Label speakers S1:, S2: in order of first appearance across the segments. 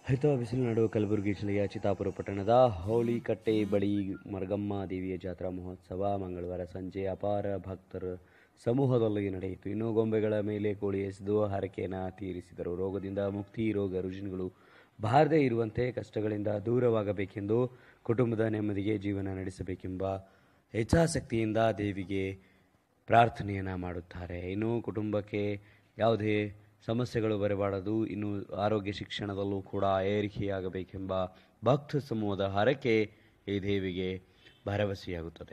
S1: ಹರಿತ ಬಿಸಿಲು ನಡು ಕಲಬುರಗಿ ಜಿಲ್ಲೆಯ ಚಿತ್ತಾಪುರ ಪಟ್ಟಣದ ಹೋಳಿಕಟ್ಟೆ ಬಳಿ ಮರಗಮ್ಮ ದೇವಿಯ ಜಾತ್ರಾ ಮಹೋತ್ಸವ ಮಂಗಳವಾರ ಸಂಜೆ ಅಪಾರ ಭಕ್ತರ ಸಮೂಹದಲ್ಲಿ ನಡೆಯಿತು ಇನ್ನು ಗೊಂಬೆಗಳ ಮೇಲೆ ಕೋಳಿ ಎಸೆದು ಹರಕೆಯನ್ನು ತೀರಿಸಿದರು ರೋಗದಿಂದ ಮುಕ್ತಿ ರೋಗ ರುಜಿನಗಳು ಬಾರದೇ ಇರುವಂತೆ ಕಷ್ಟಗಳಿಂದ ದೂರವಾಗಬೇಕೆಂದು ಕುಟುಂಬದ ನೆಮ್ಮದಿಗೆ ಜೀವನ ನಡೆಸಬೇಕೆಂಬ ಹೆಚ್ಚಾಸಕ್ತಿಯಿಂದ ದೇವಿಗೆ ಪ್ರಾರ್ಥನೆಯನ್ನು ಮಾಡುತ್ತಾರೆ ಇನ್ನು ಕುಟುಂಬಕ್ಕೆ ಯಾವುದೇ ಸಮಸ್ಯೆಗಳು ಬರಬಾರದು ಇನ್ನು ಆರೋಗ್ಯ ಶಿಕ್ಷಣದಲ್ಲೂ ಕೂಡ ಏರಿಕೆಯಾಗಬೇಕೆಂಬ ಭಕ್ತ ಸಮೂಹದ ಹರಕೆ ಈ ದೇವಿಗೆ ಭರವಸೆಯಾಗುತ್ತದೆ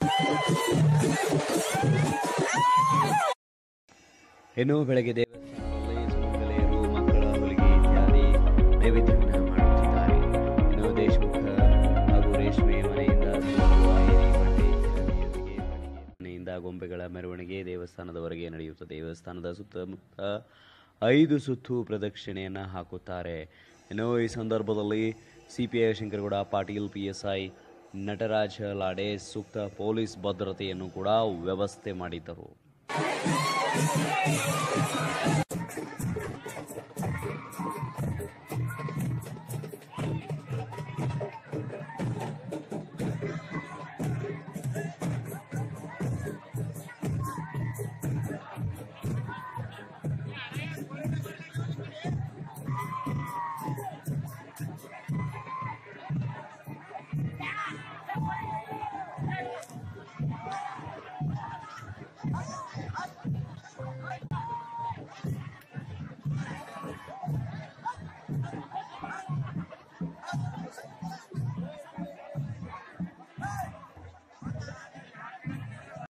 S1: ಇನ್ನು ಬೆಳಗ್ಗೆ ದೇವಸ್ಥಾನದಲ್ಲಿ ಸುಮಂಗಲೆಯರು ಮಕ್ಕಳ ಹೊಲಿಗೆ ಇತ್ಯಾದಿ ನೈವೇದ್ಯವನ್ನು ಮಾಡುತ್ತಿದ್ದಾರೆ ಇನ್ನು ದೇಶಮುಖ ಹಾಗೂ ರೇಷ್ಮೆ ಮನೆಯಿಂದ ಸುರಿಯುವ ಏರಿ ಬಟ್ಟೆ ಚಿರತೆಯೊಂದಿಗೆ ಬಳಿಗೆ ಮನೆಯಿಂದ ಗೊಂಬೆಗಳ ಮೆರವಣಿಗೆ ದೇವಸ್ಥಾನದವರೆಗೆ ನಡೆಯುತ್ತದೆ ದೇವಸ್ಥಾನದ ಸುತ್ತಮುತ್ತ ಐದು ಸುತ್ತು ಪ್ರದಕ್ಷಿಣೆಯನ್ನು ಹಾಕುತ್ತಾರೆ ಇನ್ನು ಈ ಸಂದರ್ಭದಲ್ಲಿ ಸಿಪಿಐ ಶಂಕರಗೌಡ ಪಾಟೀಲ್ ಪಿಎಸ್ಐ ನಟರಾಜ ಲಾಡೆ ಸೂಕ್ತ ಪೊಲೀಸ್ ಭದ್ರತೆಯನ್ನು ಕೂಡ ವ್ಯವಸ್ಥೆ ಮಾಡಿದ್ದರು